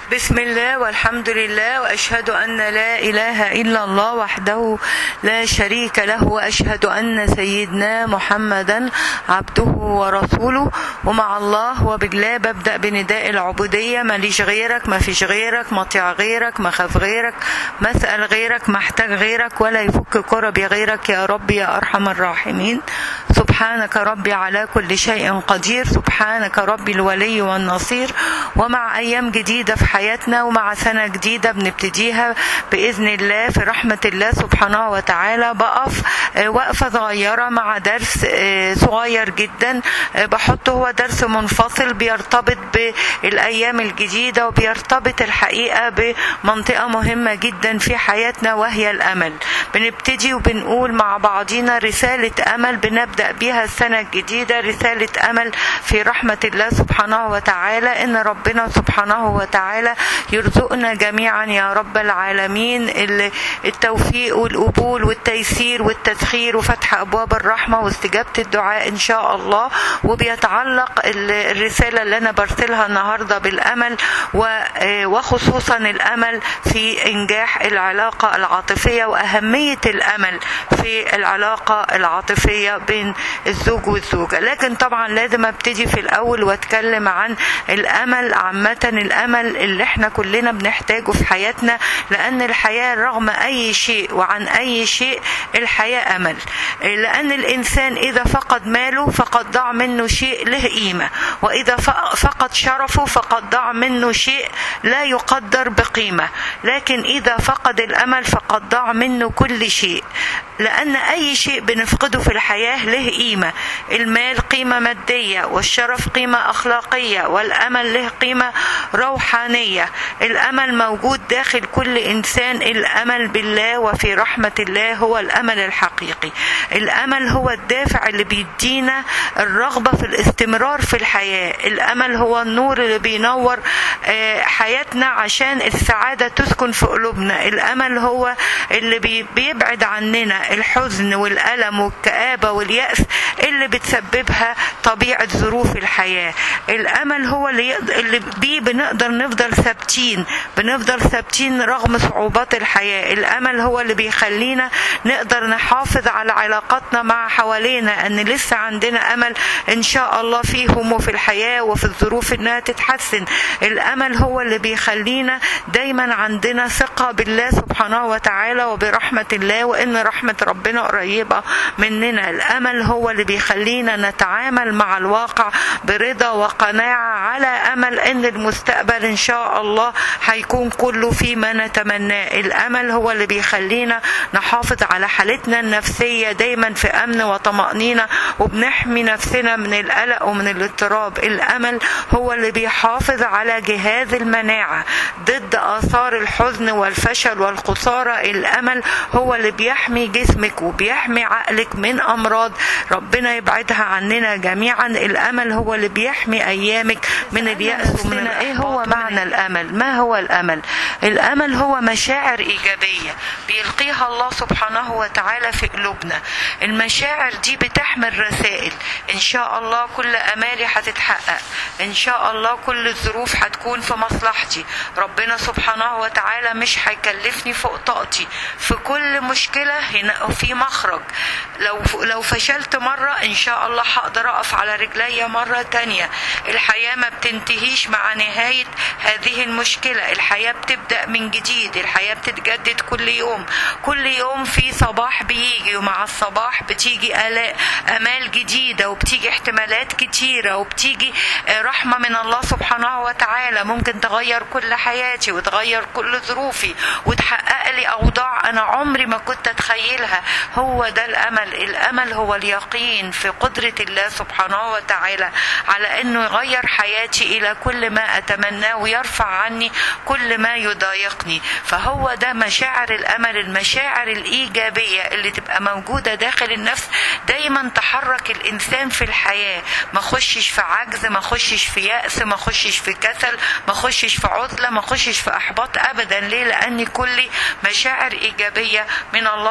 بسم الله والحمد لله واشهد ان لا اله الا الله وحده لا شريك له واشهد ان سيدنا محمدا عبده ورسوله ومع الله وبالله ببدا بنداء العبوديه ماليش غيرك ما فيش غيرك مطيع غيرك ما خاف غيرك مسال غيرك محتاج غيرك ولا يفك كربي غيرك يا رب يا ارحم الراحمين سبحانك ربي على كل شيء قدير سبحانك ربي الولي والنصير ومع ايام جديده في حياتنا ومع سنه جديده بنبتديها باذن الله في رحمه الله سبحانه وتعالى بقف آه، وقفه صغيره مع درس آه، صغير جدا آه، بحطه هو درس منفصل بيرتبط بالايام الجديده وبيرتبط الحقيقه بمنطقه مهمه جدا في حياتنا وهي الامل بنبتدي وبنقول مع بعضينا رساله امل بنبدا بيها السنه الجديده رساله امل في رحمه الله سبحانه وتعالى ان ربنا سبحانه وتعالى يرزقنا جميعا يا رب العالمين ال- التوفيق والقبول والتيسير والتسخير وفتح ابواب الرحمه واستجابه الدعاء ان شاء الله وبيتعلق ال- الرساله اللي انا برسلها النهارده بالامل و- آه، وخصوصا الامل في انجاح العلاقه العاطفيه واهميه الامل في العلاقه العاطفيه بين الزوج والزوجه لكن طبعا لازم ابتدي في الاول واتكلم عن الامل عامه الامل اللي احنا كلنا بنحتاجه في حياتنا لان الحياه رغم اي شيء وعن اي شيء الحياه امل لان الانسان اذا فقد ماله فقد ضاع منه شيء له قيمه واذا ف- فقد شرفه فقد ضاع منه شيء لا يقدر بقيمه لكن اذا فقد الامل فقد ضاع منه كل شيء لان اي شيء بنفقده في الحياه له قيمه المال قيمه ماديه والشرف قيمه اخلاقيه والامل له قيمه روحانيه الامل موجود داخل كل انسان الامل بالله وفي رحمه الله هو الامل الحقيقي الامل هو الدافع اللي بيدينا الرغبه في الاستمرار في الحياه الامل هو النور اللي بينور آه، حياتنا عشان السعاده تسكن في قلوبنا الامل هو اللي بي- بيبعد عننا الحزن والالم والكابه والياس اللي بتسببها طبيعه ظروف الحياه الامل هو اللي, يقدر اللي بيه بنقدر نفضل ثابتين بنفضل ثابتين رغم صعوبات الحياه الامل هو اللي بيخلينا نقدر نحافظ على علاقاتنا مع حوالينا ان لسه عندنا امل ان شاء الله فيهم وفي الحياه وفي الظروف انها تتحسن الامل هو اللي بيخلينا دايما عندنا ثقه بالله سبحانه وتعالى وبرحمه الله وان رحمه ربنا قريبه مننا الامل هو اللي بيخلينا نتعامل مع الواقع برضا وقناعه على امل ان المستقبل ان شاء الله هيكون كله فيما نتمناه الامل هو اللي بيخلينا نحافظ على حالتنا النفسيه دايما في امن وطمانينه وبنحمي نفسنا من القلق ومن الاضطراب الامل هو اللي بيحافظ على جهاز المناعه ضد اثار الحزن والفشل والخساره الامل هو اللي بيحمي جسمك وبيحمي عقلك من امراض ربنا يبعدها عننا جميعا الامل هو اللي بيحمي ايامك من الياس ومن ايه هو معنى الامل ما هو الامل الامل هو مشاعر ايجابيه بيلقيها الله سبحانه وتعالى في قلوبنا المشاعر دي بتحمل رسائل ان شاء الله كل امالي هتتحقق ان شاء الله كل الظروف هتكون في مصلحتي ربنا سبحانه وتعالى مش هيكلفني فوق طاقتي في كل مشكله هنا في مخرج لو لو فشلت مره ان شاء الله هقدر اقف على رجلي مره تانية الحياه ما بتنتهيش مع نهايه هذه المشكله الحياه بتبدا من جديد الحياه بتتجدد كل يوم كل يوم في صباح بيجي ومع الصباح بتيجي آلاء امال جديده وبتيجي احتمالات كتيره وبتيجي آه، رحمه من الله سبحانه وتعالى ممكن تغير كل حياتي وتغير كل ظروفي وتحقق لي اوضاع انا عمري ما كنت اتخيلها هو ده الامل الامل هو اليقين في قدره الله سبحانه وتعالى على انه يغير حياتي الى كل ما اتمناه ويرفع عني كل ما يضايقني فهو ده مشاعر الامل المشاعر الايجابيه اللي تبقى موجوده داخل النفس دايما تحرك الانسان في الحياه ما خشش في عجز ما خشش في ياس ما خشش في كسل ما خشش في عزله ما خشش في احباط ابدا ليه لان كل مشاعر ايجابيه من الله سبحانه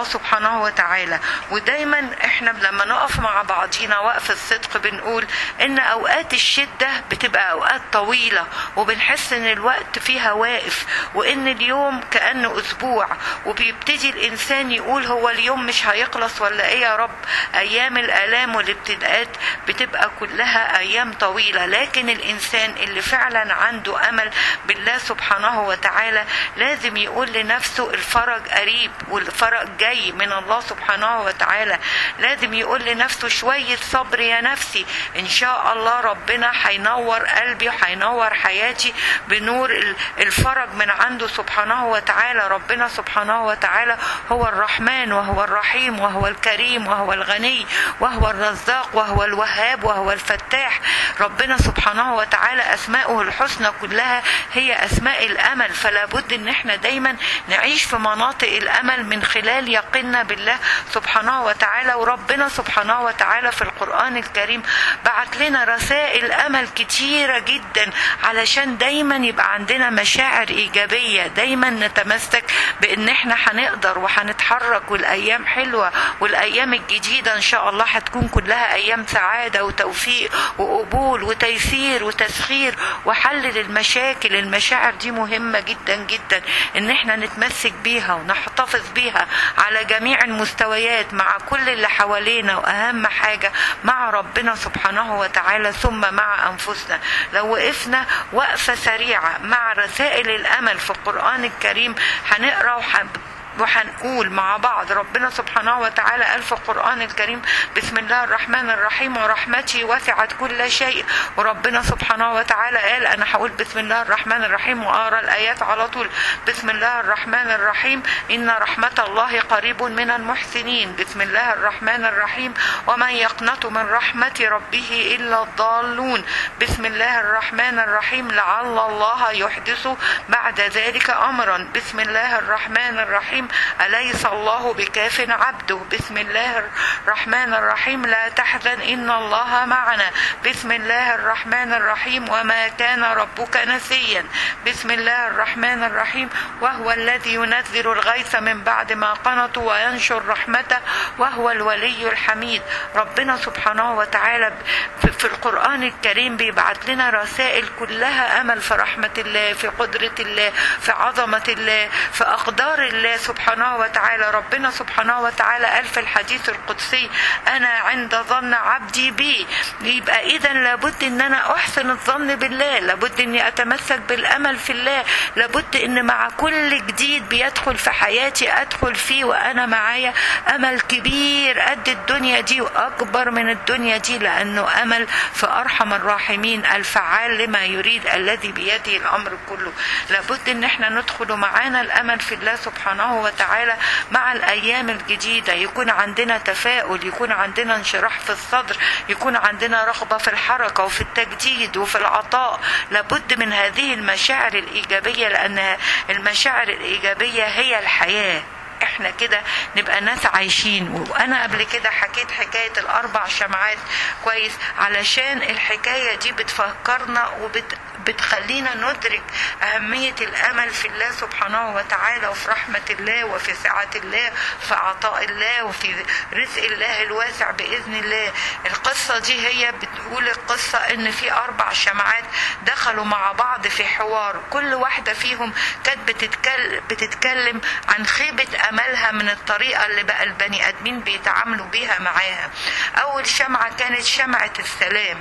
سبحانه وتعالى ودايما احنا لما نقف مع بعضينا وقف الصدق بنقول ان اوقات الشدة بتبقى اوقات طويلة وبنحس ان الوقت فيها واقف وان اليوم كأنه اسبوع وبيبتدي الانسان يقول هو اليوم مش هيخلص ولا ايه يا رب ايام الالام والابتلاءات بتبقى كلها ايام طويلة لكن الانسان اللي فعلا عنده امل بالله سبحانه وتعالى لازم يقول لنفسه الفرج قريب والفرج جاي من الله سبحانه وتعالى لازم يقول لنفسه شوية صبر يا نفسي ان شاء الله ربنا هينور قلبي وهينور حياتي بنور الفرج من عنده سبحانه وتعالى ربنا سبحانه وتعالى هو الرحمن وهو الرحيم وهو الكريم وهو الغني وهو الرزاق وهو الوهاب وهو الفتاح ربنا سبحانه وتعالى اسماؤه الحسنى كلها هي اسماء الامل فلا بد ان احنا دايما نعيش في مناطق الامل من خلال يقيننا بالله سبحانه وتعالى وربنا سبحانه وتعالى في القران الكريم بعت لنا رسائل امل كتيره جدا علشان دايما يبقى عندنا مشاعر ايجابيه دايما نتمسك بان احنا هنقدر وهنتحرك والايام حلوه والايام الجديده ان شاء الله هتكون كلها ايام سعاده وتوفيق وقبول وتيسير وتسخير وحل للمشاكل المشاعر دي مهمه جدا جدا ان احنا نتمسك بيها ونحتفظ بيها على جميع المستويات مع كل اللي حوالينا واهم حاجه مع ربنا سبحانه وتعالى ثم مع انفسنا لو وقفنا وقفه سريعه مع رسائل الامل في القران الكريم هنقرا وحب وهنقول مع بعض ربنا سبحانه وتعالى قال في القرآن الكريم بسم الله الرحمن الرحيم ورحمتي وسعت كل شيء وربنا سبحانه وتعالى قال أنا هقول بسم الله الرحمن الرحيم وأقرأ الآيات على طول بسم الله الرحمن الرحيم إن رحمة الله قريب من المحسنين بسم الله الرحمن الرحيم ومن يقنط من رحمة ربه إلا الضالون بسم الله الرحمن الرحيم لعل الله يحدث بعد ذلك أمرا بسم الله الرحمن الرحيم أليس الله بكاف عبده بسم الله الرحمن الرحيم لا تحزن إن الله معنا بسم الله الرحمن الرحيم وما كان ربك نسيا بسم الله الرحمن الرحيم وهو الذي ينزل الغيث من بعد ما قنطوا وينشر رحمته وهو الولي الحميد ربنا سبحانه وتعالى في القرآن الكريم بيبعت لنا رسائل كلها أمل في رحمة الله في قدرة الله في عظمة الله في أقدار الله سبحانه وتعالى ربنا سبحانه وتعالى قال في الحديث القدسي أنا عند ظن عبدي بي يبقى إذا لابد أن أنا أحسن الظن بالله لابد أني أتمسك بالأمل في الله لابد أن مع كل جديد بيدخل في حياتي أدخل فيه وأنا معايا أمل كبير قد الدنيا دي وأكبر من الدنيا دي لأنه أمل في أرحم الراحمين الفعال لما يريد الذي بيده الأمر كله لابد أن احنا ندخل معانا الأمل في الله سبحانه وتعالى مع الأيام الجديدة يكون عندنا تفاؤل يكون عندنا انشراح في الصدر يكون عندنا رغبة في الحركة وفي التجديد وفي العطاء لابد من هذه المشاعر الإيجابية لأن المشاعر الإيجابية هي الحياة احنا كده نبقى ناس عايشين وانا قبل كده حكيت حكايه الاربع شمعات كويس علشان الحكايه دي بتفكرنا وبت بتخلينا ندرك أهمية الأمل في الله سبحانه وتعالى وفي رحمة الله وفي سعة الله في عطاء الله وفي رزق الله الواسع بإذن الله القصة دي هي بتقول القصة إن في أربع شمعات دخلوا مع بعض في حوار كل واحدة فيهم كانت بتتكلم, بتتكلم عن خيبة أملها من الطريقة اللي بقى البني آدمين بيتعاملوا بيها معاها أول شمعة كانت شمعة السلام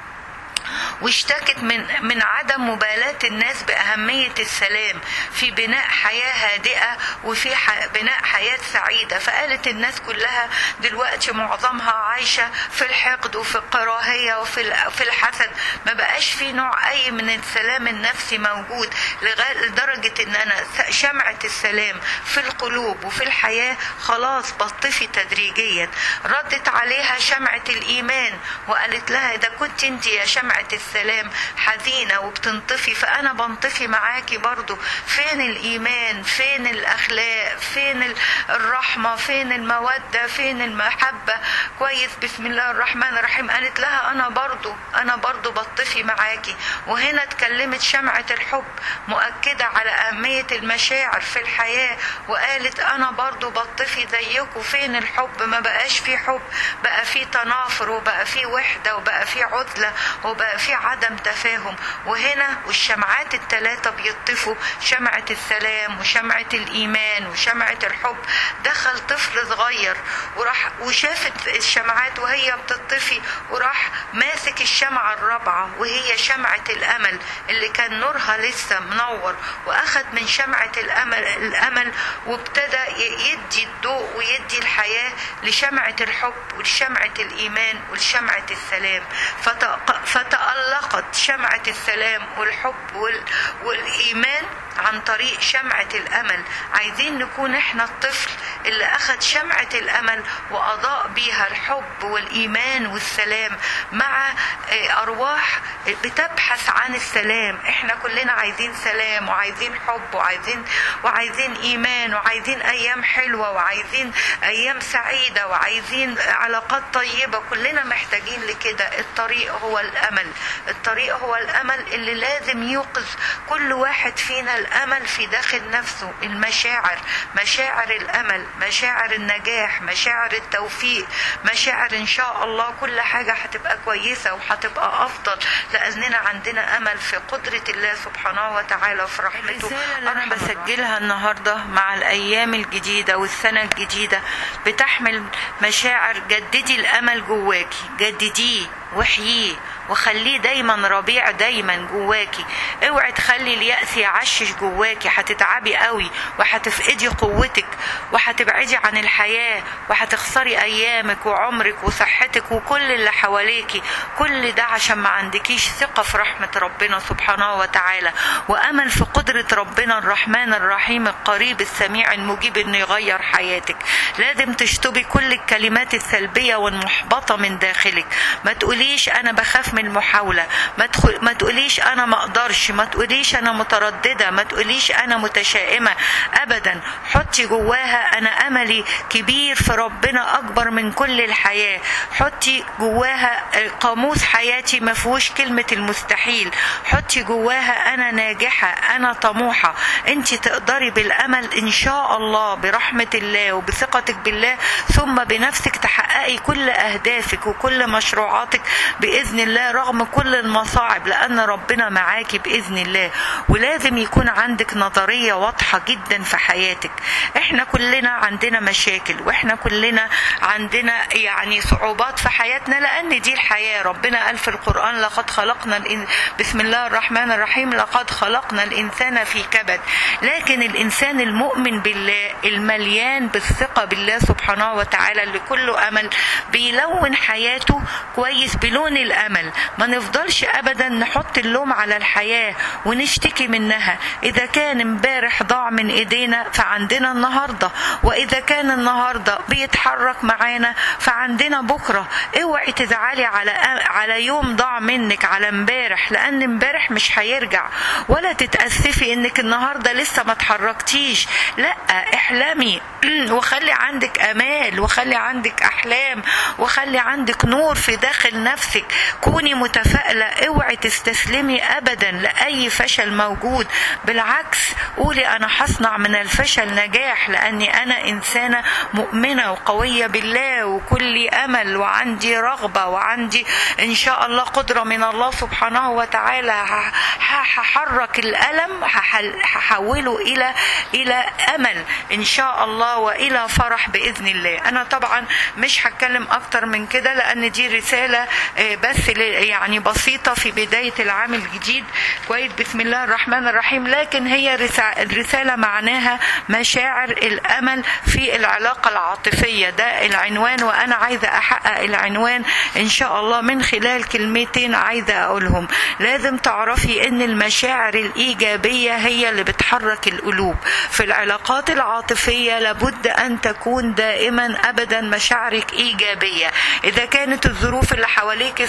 واشتكت من من عدم مبالاة الناس بأهمية السلام في بناء حياة هادئة وفي بناء حياة سعيدة فقالت الناس كلها دلوقتي معظمها عايشة في الحقد وفي الكراهية وفي في الحسد ما بقاش في نوع أي من السلام النفسي موجود لدرجة إن أنا شمعة السلام في القلوب وفي الحياة خلاص بطفي تدريجيا ردت عليها شمعة الإيمان وقالت لها ده كنت أنت يا شمعة السلام السلام حزينة وبتنطفي فأنا بنطفي معاكي برضو فين الإيمان فين الأخلاق فين الرحمة فين المودة فين المحبة كويس بسم الله الرحمن الرحيم قالت لها أنا برضو أنا برضو بطفي معاكي وهنا اتكلمت شمعة الحب مؤكدة على أهمية المشاعر في الحياة وقالت أنا برضو بطفي زيكم فين الحب ما بقاش في حب بقى في تنافر وبقى في وحدة وبقى في عزلة وبقى في عدم تفاهم وهنا والشمعات الثلاثة بيطفوا شمعة السلام وشمعة الإيمان وشمعة الحب دخل طفل صغير وراح وشافت الشمعات وهي بتطفي وراح ماسك الشمعة الرابعة وهي شمعة الأمل اللي كان نورها لسه منور وأخد من شمعة الأمل الأمل وابتدى يدي الضوء ويدي الحياة لشمعة الحب ولشمعة الإيمان ولشمعة السلام فتألقت شمعة السلام والحب والإيمان عن طريق شمعة الأمل عايزين نكون احنا الطفل اللي أخد شمعة الأمل وأضاء بيها الحب والإيمان والسلام مع أرواح بتبحث عن السلام احنا كلنا عايزين سلام وعايزين حب وعايزين وعايزين إيمان وعايزين أيام حلوة وعايزين أيام سعيدة وعايزين علاقات طيبة كلنا محتاجين لكده الطريق هو الأمل الطريق هو الأمل اللي لازم يوقظ كل واحد فينا الامل في داخل نفسه المشاعر مشاعر الامل مشاعر النجاح مشاعر التوفيق مشاعر ان شاء الله كل حاجه هتبقى كويسه وهتبقى افضل لاننا عندنا امل في قدره الله سبحانه وتعالى وفي رحمته الرسالة اللي أنا بسجلها النهاردة مع الأيام الجديدة والسنة الجديدة بتحمل مشاعر جددي الأمل جواكي جدديه واحييه وخليه دايما ربيع دايما جواكي اوعي تخلي اليأس يعشش جواكي هتتعبي قوي وهتفقدي قوتك وهتبعدي عن الحياة وهتخسري ايامك وعمرك وصحتك وكل اللي حواليكي كل ده عشان ما عندكيش ثقة في رحمة ربنا سبحانه وتعالى وامل في قدرة ربنا الرحمن الرحيم القريب السميع المجيب انه يغير حياتك لازم تشطبي كل الكلمات السلبية والمحبطة من داخلك ما تقوليش انا بخاف من المحاولة ما, تخل... ما تقوليش انا ما اقدرش ما تقوليش انا مترددة ما تقوليش انا متشائمة ابدا حطي جواها انا املي كبير في ربنا اكبر من كل الحياة حطي جواها قاموس حياتي ما فيهوش كلمة المستحيل حطي جواها انا ناجحة انا طموحة انت تقدري بالامل ان شاء الله برحمة الله وبثقتك بالله ثم بنفسك تحققي كل اهدافك وكل مشروعاتك باذن الله رغم كل المصاعب لان ربنا معاكي باذن الله ولازم يكون عندك نظريه واضحه جدا في حياتك احنا كلنا عندنا مشاكل واحنا كلنا عندنا يعني صعوبات في حياتنا لان دي الحياه ربنا قال في القران لقد خلقنا الإن... بسم الله الرحمن الرحيم لقد خلقنا الانسان في كبد لكن الانسان المؤمن بالله المليان بالثقه بالله سبحانه وتعالى اللي كله امل بيلون حياته كويس بلون الامل ما نفضلش ابدا نحط اللوم على الحياه ونشتكي منها اذا كان امبارح ضاع من ايدينا فعندنا النهارده واذا كان النهارده بيتحرك معانا فعندنا بكره اوعي تزعلي على على يوم ضاع منك على امبارح لان امبارح مش هيرجع ولا تتاسفي انك النهارده لسه ما اتحركتيش لا احلمي وخلي عندك امال وخلي عندك احلام وخلي عندك نور في داخل نفسك كوني متفائله اوعي تستسلمي ابدا لاي فشل موجود بالعكس قولي انا هصنع من الفشل نجاح لاني انا انسانه مؤمنه وقويه بالله وكلي امل وعندي رغبه وعندي ان شاء الله قدره من الله سبحانه وتعالى هحرك الالم هحوله الى الى امل ان شاء الله والى فرح باذن الله انا طبعا مش هتكلم اكتر من كده لان دي رساله بس يعني بسيطه في بدايه العام الجديد كويس بسم الله الرحمن الرحيم لكن هي الرساله معناها مشاعر الامل في العلاقه العاطفيه ده العنوان وانا عايزه احقق العنوان ان شاء الله من خلال كلمتين عايزه اقولهم لازم تعرفي ان المشاعر الايجابيه هي اللي بتحرك القلوب في العلاقات العاطفيه لابد ان تكون دائما ابدا مشاعرك ايجابيه اذا كانت الظروف اللي حواليك صعبه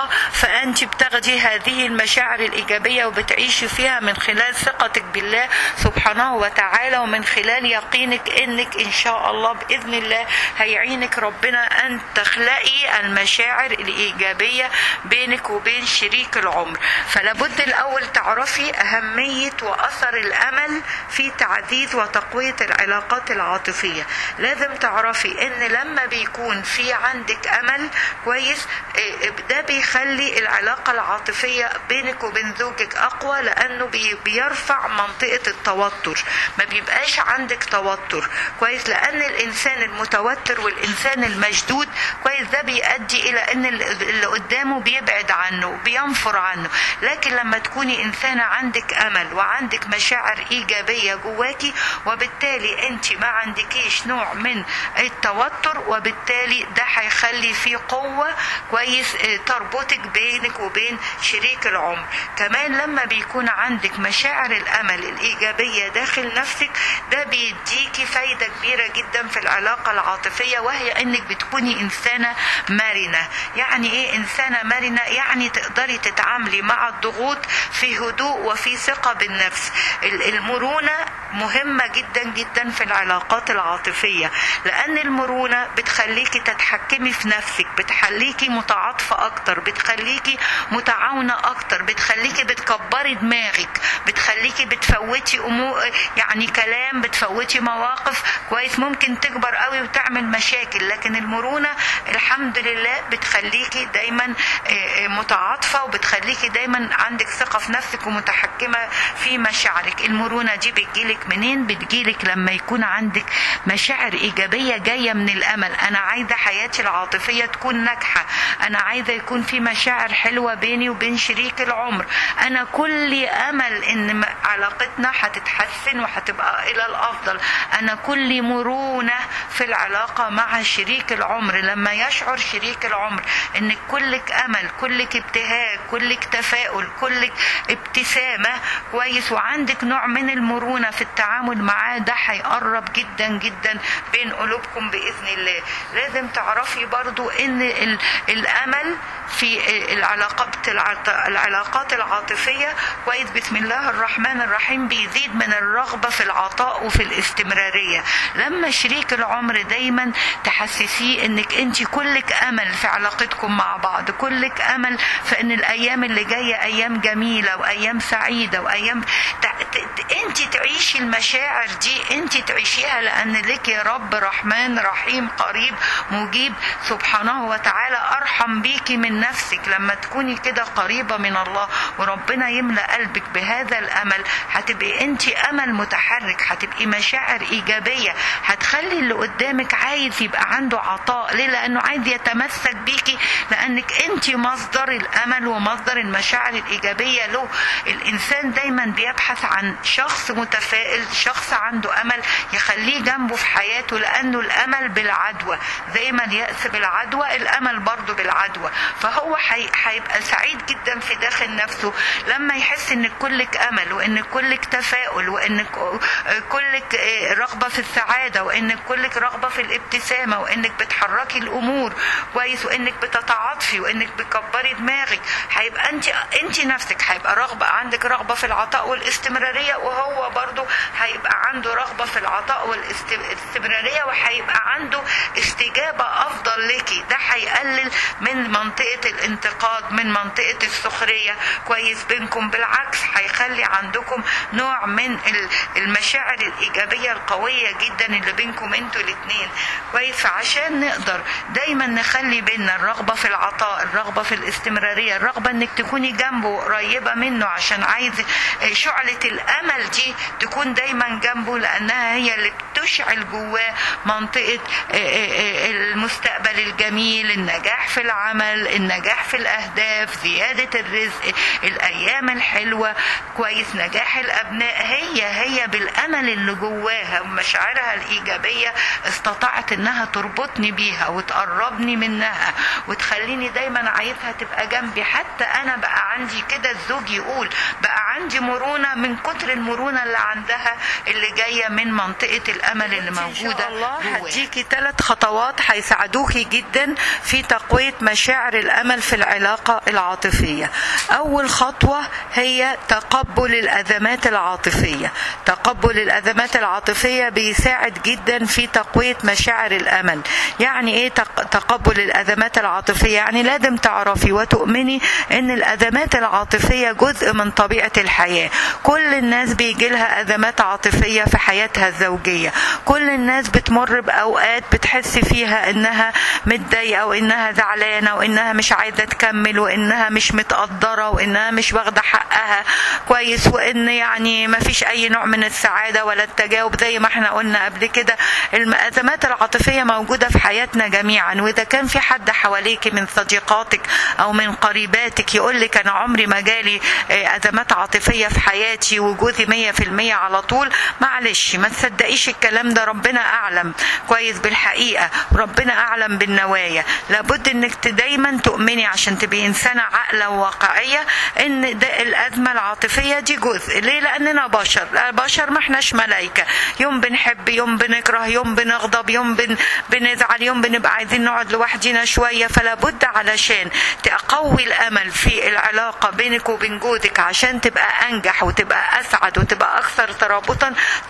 الله فانت بتاخدي هذه المشاعر الايجابيه وبتعيشي فيها من خلال ثقتك بالله سبحانه وتعالى ومن خلال يقينك انك ان شاء الله باذن الله هيعينك ربنا ان تخلقي المشاعر الايجابيه بينك وبين شريك العمر فلابد الاول تعرفي اهميه واثر الامل في تعزيز وتقويه العلاقات العاطفيه لازم تعرفي ان لما بيكون في عندك امل كويس ده بيخلي العلاقه العاطفيه بينك وبين زوجك اقوى لانه بيرفع منطقه التوتر ما بيبقاش عندك توتر كويس لان الانسان المتوتر والانسان المشدود كويس ده بيؤدي الى ان اللي قدامه بيبعد عنه بينفر عنه لكن لما تكوني انسانه عندك امل وعندك مشاعر ايجابيه جواكي وبالتالي انت ما عندكيش نوع من التوتر وبالتالي ده هيخلي في قوه كويس تربطك بينك وبين شريك العمر كمان لما بيكون عندك مشاعر الامل الايجابيه داخل نفسك ده بيديكي فايده كبيره جدا في العلاقه العاطفيه وهي انك بتكوني انسانه مرنه يعني ايه انسانه مرنه يعني تقدري تتعاملي مع الضغوط في هدوء وفي ثقه بالنفس المرونه مهمه جدا جدا في العلاقات العاطفيه لان المرونه بتخليكي تتحكمي في نفسك بتخليكي متعاطفه اكتر بتخليكي متعاونه اكتر بتخليكي بتكبري دماغك بتخليكي بتفوتي امور يعني كلام بتفوتي مواقف كويس ممكن تكبر قوي وتعمل مشاكل لكن المرونه الحمد لله بتخليكي دايما متعاطفه وبتخليكي دايما عندك ثقه في نفسك ومتحكمه في مشاعرك المرونه دي بتجيلك منين بتجيلك لما يكون عندك مشاعر ايجابيه جايه من الامل انا عايزه حياتي العاطفيه تكون ناجحه انا عايزه يكون في مشاعر حلوه بيني وبين شريك العمر انا كل امل ان علاقتنا هتتحسن وهتبقى الى الافضل انا كل مرونه في العلاقه مع شريك العمر لما يشعر شريك العمر انك كلك امل كلك ابتهاج كلك تفاؤل كلك ابتسامه كويس وعندك نوع من المرونه في التعامل معاه ده هيقرب جدا جدا بين قلوبكم باذن الله لازم تعرفي برضو ان الامل في العلاقات العلاقات العاطفيه كويس بسم الله الرحمن الرحيم بيزيد من الرغبه في العطاء وفي الاستمراريه لما شريك العمر دايما تحسسيه انك انت كلك امل في علاقتكم مع بعض كلك امل في ان الايام اللي جايه ايام جميله وايام سعيده وايام انت تعيشي المشاعر دي انت تعيشيها لان لك يا رب رحمن رحيم قريب مجيب سبحانه وتعالى ارحم بيكي من نفسك لما تكوني كده قريبه من الله وربنا يملا قلبك بهذا الامل هتبقي انت امل متحرك هتبقي مشاعر ايجابيه هتخلي اللي قدامك عايز يبقى عنده عطاء ليه لانه عايز يتمسك بيكي لانك انت مصدر الامل ومصدر المشاعر الايجابيه له الانسان دايما بيبحث عن شخص متفائل شخص عنده امل يخليه جنبه في حياته لانه الامل بالعدوى زي ما الياس بالعدوى الامل برضه بالعدوى فهو هيبقى سعيد جدا في داخل نفسه لما يحس ان كلك امل وان كلك تفاؤل وان كلك رغبه في السعاده وان كلك رغبه في الابتسامه وانك بتحركي الامور كويس وانك بتتعاطفي وانك بتكبري دماغك هيبقى انت انت نفسك هيبقى رغبه عندك رغبه في العطاء والاستمراريه وهو برضه هيبقى عنده رغبه في العطاء والاستمراريه وهيبقى عنده استجابه افضل لك ده هيقلل من منطقه الانتقاد من منطقه السخريه كويس بينكم بالعكس هيخلي عندكم نوع من المشاعر الايجابيه القويه جدا اللي بينكم انتوا الاثنين كويس فعشان نقدر دايما نخلي بينا الرغبه في العطاء الرغبه في الاستمراريه الرغبه انك تكوني جنبه قريبه منه عشان عايز شعله الامل دي تكون دايما جنبه لانها هي اللي بتشعل جواه منطقه المستقبل الجميل النجاح في العمل النجاح في الاهداف زياده الرزق الايام الحلوه كويس نجاح الابناء هي هي هي بالامل اللي جواها ومشاعرها الايجابيه استطاعت انها تربطني بيها وتقربني منها وتخليني دايما عايزها تبقى جنبي حتى انا بقى عندي كده الزوج يقول بقى عندي مرونه من كتر المرونه اللي عندها اللي جايه من منطقه الامل اللي موجوده ان شاء الله جواها. هديكي ثلاث خطوات هيساعدوكي جدا في تقويه مشاعر الامل في العلاقه العاطفيه اول خطوه هي تقبل الازمات العاطفيه تقبل الازمات العاطفيه بيساعد جدا في تقويه مشاعر الامل يعني ايه تق- تقبل الازمات العاطفيه يعني لازم تعرفي وتؤمني ان الازمات العاطفيه جزء من طبيعه الحياه كل الناس بيجي لها ازمات عاطفيه في حياتها الزوجيه كل الناس بتمر باوقات بتحس فيها انها متضايقه وانها زعلانه وانها مش عايزه تكمل وانها مش متقدره وانها مش واخده حقها كويس وان يعني ما فيش اي نوع من السعاده ولا التجاوب زي ما احنا قلنا قبل كده الازمات العاطفيه موجوده في حياتنا جميعا واذا كان في حد حواليك من صديقاتك او من قريباتك يقول لك انا عمري ما جالي آه، ازمات عاطفيه في حياتي وجوزي مية في المية على طول معلش ما تصدقيش الكلام ده ربنا اعلم كويس بالحقيقه ربنا اعلم بالنوايا لابد انك ت- دايما تؤمني عشان تبقي انسانه عاقله وواقعيه ان ده الازمه العاطفيه دي جزء ليه لاننا بشر لا بشر ما احناش ملائكه يوم بنحب يوم بنكره يوم بنغضب يوم بن بنزعل يوم بنبقى عايزين نقعد لوحدينا شويه فلا بد علشان تقوي الامل في العلاقه بينك وبين جوزك عشان تبقى انجح وتبقى اسعد وتبقى اكثر ترابطا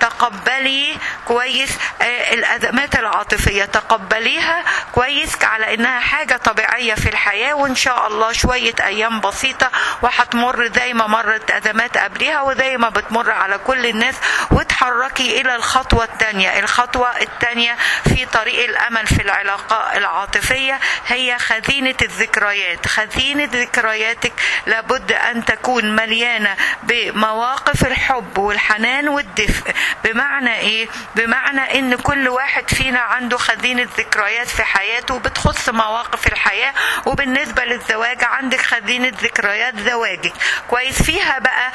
تقبلي كويس آه، الازمات العاطفيه تقبليها كويس على انها حاجه طبيعيه في الحياه وان شاء الله شويه ايام بسيطه وهتمر زي ما مرت ازمات قبلها وزي ما بتمر على كل الناس وتحركي الى الخطوه الثانيه الخطوه الثانيه في طريق الامل في العلاقه العاطفيه هي خزينه الذكريات خزينه ذكرياتك لابد ان تكون مليانه بمواقف الحب والحنان والدفء بمعنى ايه بمعنى ان كل واحد فينا عنده خزينه ذكريات في حياته بتخص مواقف الحياه وبالنسبه للزواج عندك خزينه ذكريات زواجك كويس فيها بقى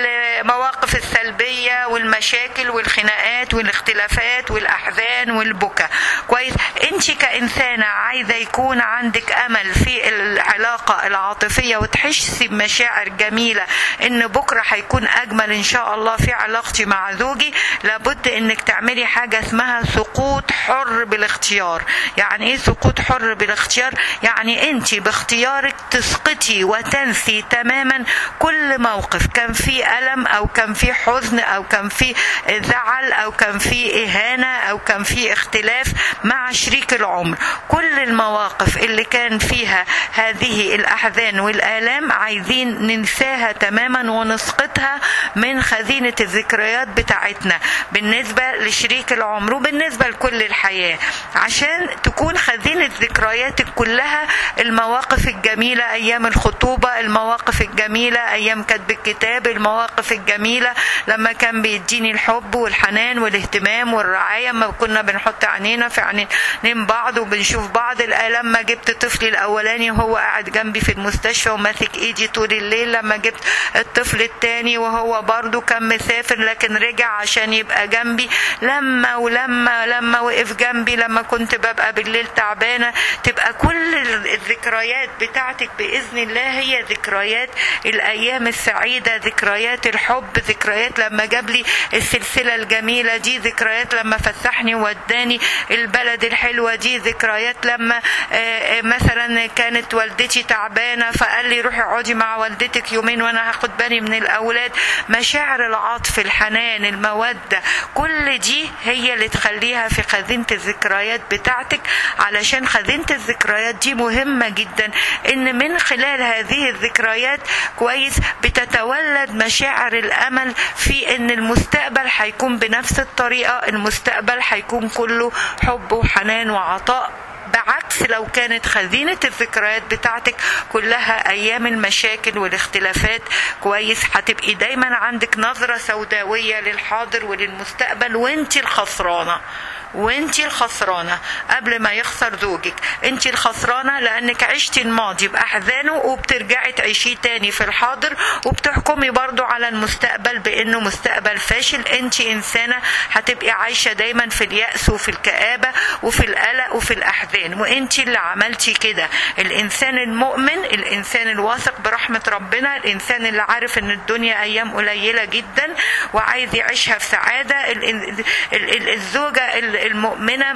المواقف السلبيه والمشاكل والخناقات والاختلافات والاحزان والبكا كويس انت كانسانه عايزه يكون عندك امل في العلاقه العاطفيه وتحسي بمشاعر جميله ان بكره هيكون اجمل ان شاء الله في علاقتي مع زوجي لابد انك تعملي حاجه اسمها سقوط حر بالاختيار يعني ايه سقوط حر بالاختيار يعني انت باختيارك تسقطي وتنسي تماما كل موقف كان فيه الم او كان فيه حزن او كان فيه زعل او كان فيه اهانه او كان فيه اختلاف مع شريك العمر كل المواقف اللي كان فيها هذه الاحزان والالام عايزين ننساها تماما ونسقطها من خزينه الذكريات بتاعتنا بالنسبه لشريك العمر وبالنسبه لكل الحياه عشان تكون خزينه ذكرياتك كلها المواقف الجميله ايام الخطوبه المواقف الجميله ايام كتب الكتاب المواقف الجميله لما كان بيديني الحب والحنان والاهتمام والرعايه ما كنا بنحط عينينا في عينين بعض وبنشوف بعض لما جبت طفلي الاولاني وهو قاعد جنبي في المستشفى وماسك ايدي طول الليل لما جبت الطفل التاني وهو برضو كان مسافر لكن رجع عشان يبقى جنبي لما ولما لما وقف جنبي لما كنت ببقى بالليل تعبانه تبقى كل الذكريات بتاعتك باذن الله هي ذكريات الايام السعيده ذكريات الحب ذكريات لما جاب لي السلسله الجميله دي ذكريات لما فسحني ووداني البلد الحلوه دي ذكريات لما مثلا كانت والدتي تعبانه فقال لي روحي اقعدي مع والدتك يومين وانا هاخد بالي من الاولاد مشاعر العطف الحنان الموده كل دي هي اللي تخليها في خزينه الذكريات بتاعتك علشان خزينه الذكريات دي مهمه جدا ان من خلال هذه الذكريات كويس بتتولد مشاعر الامل في ان المستقبل هيكون بنفس الطريقه المستقبل هيكون كله حب وحنان وعطاء بعكس لو كانت خزينة الذكريات بتاعتك كلها أيام المشاكل والاختلافات كويس هتبقي دايما عندك نظرة سوداوية للحاضر وللمستقبل وانت الخسرانة وانت الخسرانه قبل ما يخسر زوجك انت الخسرانه لانك عشتي الماضي باحزانه وبترجعي تعيشيه تاني في الحاضر وبتحكمي برضو على المستقبل بانه مستقبل فاشل انت انسانه هتبقي عايشه دايما في الياس وفي الكابه وفي القلق وفي الاحزان وانت اللي عملتي كده الانسان المؤمن الانسان الواثق برحمه ربنا الانسان اللي عارف ان الدنيا ايام قليله جدا وعايز يعيشها في سعاده ال- ال- ال- الزوجه المؤمنه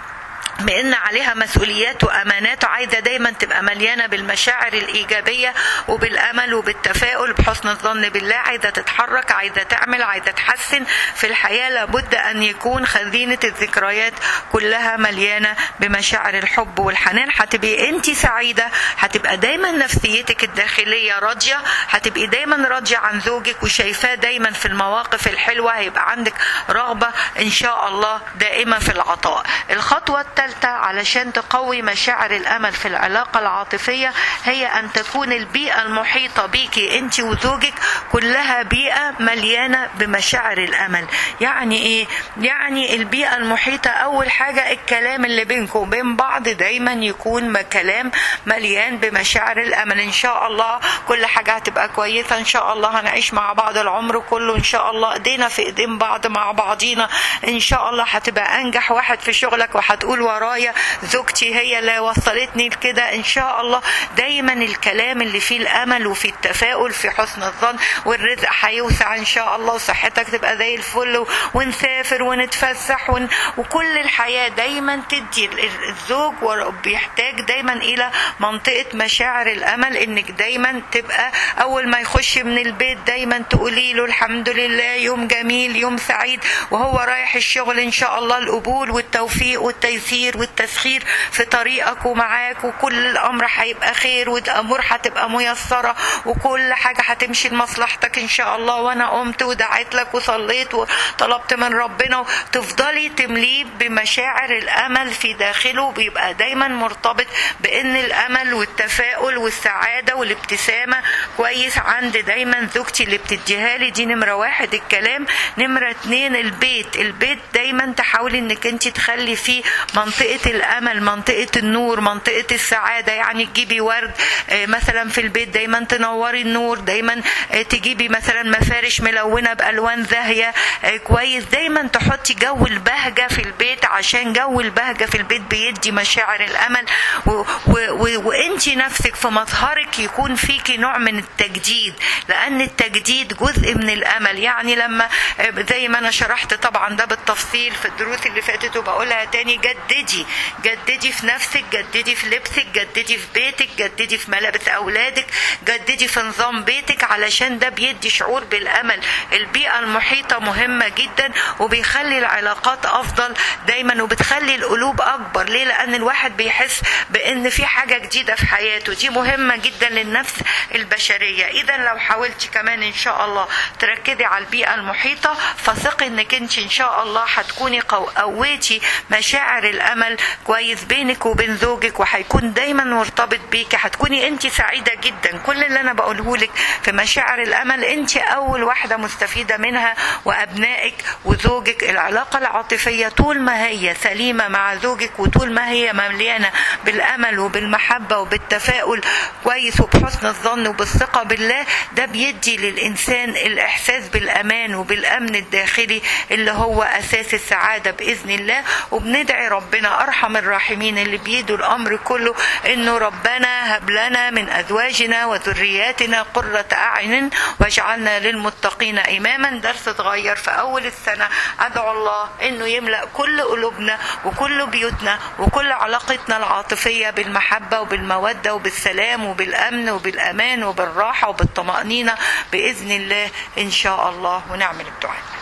بان عليها مسؤوليات وامانات وعايزه دايما تبقى مليانه بالمشاعر الايجابيه وبالامل وبالتفاؤل بحسن الظن بالله عايزه تتحرك عايزه تعمل عايزه تحسن في الحياه لابد ان يكون خزينه الذكريات كلها مليانه بمشاعر الحب والحنان هتبقي انت سعيده هتبقى دايما نفسيتك الداخليه راضيه هتبقي دايما راضيه عن زوجك وشايفاه دايما في المواقف الحلوه هيبقى عندك رغبه ان شاء الله دائمه في العطاء الخطوه الثالثه علشان تقوي مشاعر الامل في العلاقه العاطفيه هي ان تكون البيئه المحيطه بيكي انت وزوجك كلها بيئه مليانه بمشاعر الامل يعني ايه يعني البيئه المحيطه اول حاجه الكلام اللي بينكم وبين بعض دايما يكون م- كلام مليان بمشاعر الامل ان شاء الله كل حاجه هتبقى كويسه ان شاء الله هنعيش مع بعض العمر كله ان شاء الله ايدينا في ايدين بعض مع بعضينا ان شاء الله هتبقى انجح واحد في شغلك وهتقول ورايا زوجتي هي اللي وصلتني لكده ان شاء الله دايما الكلام اللي فيه الامل وفيه التفاؤل في حسن الظن والرزق هيوسع ان شاء الله وصحتك تبقى زي الفل و- ونسافر ونتفسح ون... وكل الحياه دايما تدي ال- ال- الزوج ور- بيحتاج دايما الى منطقه مشاعر الامل انك دايما تبقى اول ما يخش من البيت دايما تقولي له الحمد لله يوم جميل يوم سعيد وهو رايح الشغل ان شاء الله القبول والتوفيق والتيسير والتسخير في طريقك ومعاك وكل الامر هيبقى خير والامور هتبقى ميسره وكل حاجه هتمشي لمصلحتك ان شاء الله وانا قمت ودعيت لك وصليت وطلبت من ربنا تفضلي تمليه بمشاعر الامل في داخله بيبقى دايما مرتبط بان الامل والتفاؤل والسعاده والابتسامه كويس عند دايما زوجتي اللي بتديها لي دي نمره واحد الكلام نمره اتنين البيت البيت دايما تحاولي انك انت تخلي فيه منطقه الامل منطقه النور منطقه السعاده يعني تجيبي ورد آه، مثلا في البيت دايما تنوري النور دايما آه، تجيبي مثلا مفارش ملونه بالوان زاهيه آه، كويس دايما تحطي جو البهجه في البيت عشان جو البهجه في البيت بيدي مشاعر الامل و- و- و- وانت نفسك في مظهرك يكون فيكي نوع من التجديد لان التجديد جزء من الامل يعني لما آه، زي ما انا شرحت طبعا ده بالتفصيل في الدروس اللي فاتت وبقولها تاني جددي جددي في نفسك جددي في لبسك جددي في بيتك جددي في ملابس اولادك جددي في نظام بيتك علشان ده بيدي شعور بالامل البيئه المحيطه مهمه جدا وبيخلي العلاقات افضل دايما وبتخلي القلوب اكبر ليه لان الواحد بيحس بان في حاجه جديده في حياته دي مهمه جدا للنفس البشريه اذا لو حاولتي كمان ان شاء الله تركزي على البيئه المحيطه فثقي انك انت ان شاء الله هتكوني قو- قويتي مشاعر الامل كويس بينك وبين زوجك وهيكون دايما مرتبط بيكي هتكوني انت سعيده جدا كل اللي انا بقوله لك في مشاعر الامل انت اول واحده مستفيده منها وابنائك وزوجك العلاقه العاطفيه طول ما هي سليمه مع زوجك وطول ما هي مليانه بالامل وبالمحبه وبالتفاؤل كويس وبحسن الظن وبالثقه بالله ده بيدي للانسان الاحساس بالامان وبالامن الداخلي اللي هو اساس السعاده باذن الله وبندعي ربنا ارحم الراحمين اللي بيدوا الامر كله انه ربنا هب لنا من ازواجنا وذرياتنا قره اعين واجعلنا للمتقين اماما درس صغير في اول السنه ادعو الله انه يملا كل قلوبنا وكل بيوتنا وكل علاقتنا العاطفيه بالمحبه وبالموده وبالسلام وبالامن وبالامان وبالراحه وبالطمانينه باذن الله ان شاء الله ونعمل الدعاء